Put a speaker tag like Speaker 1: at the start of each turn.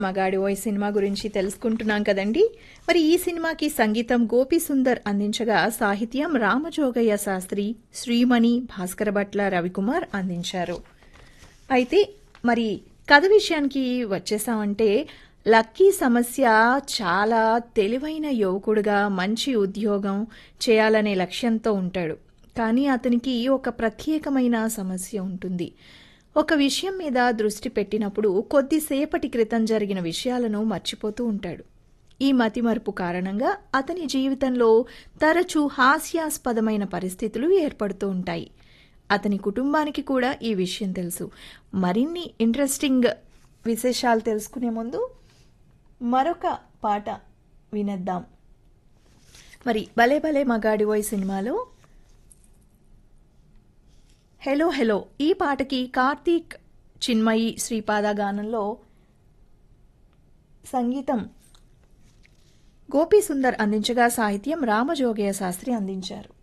Speaker 1: మగాడి ఓయ్ సినిమా గురించి తెలుసుకుంటున్నాం కదండి మరి ఈ సినిమాకి సంగీతం గోపి సుందర్ అందించగా సాహిత్యం రామజోగయ్య శాస్త్రి శ్రీమణి భాస్కర భట్ల రవికుమార్ అందించారు అయితే మరి కథ విషయానికి వచ్చేసామంటే లక్కీ సమస్య చాలా తెలివైన యువకుడుగా మంచి ఉద్యోగం చేయాలనే లక్ష్యంతో ఉంటాడు కానీ అతనికి ఒక ప్రత్యేకమైన సమస్య ఉంటుంది ఒక విషయం మీద దృష్టి పెట్టినప్పుడు కొద్దిసేపటి క్రితం జరిగిన విషయాలను మర్చిపోతూ ఉంటాడు ఈ మతిమరుపు కారణంగా అతని జీవితంలో తరచూ హాస్యాస్పదమైన పరిస్థితులు ఏర్పడుతూ ఉంటాయి అతని కుటుంబానికి కూడా ఈ విషయం తెలుసు మరిన్ని ఇంట్రెస్టింగ్ విశేషాలు తెలుసుకునే ముందు మరొక పాట వినేద్దాం మరి భలే భలే మగాడివోయ్ సినిమాలో హెలో హెలో ఈ పాటకి కార్తీక్ చిన్మయి శ్రీపాద గానంలో సంగీతం గోపీ సుందర్ అందించగా సాహిత్యం రామజోగయ్య శాస్త్రి అందించారు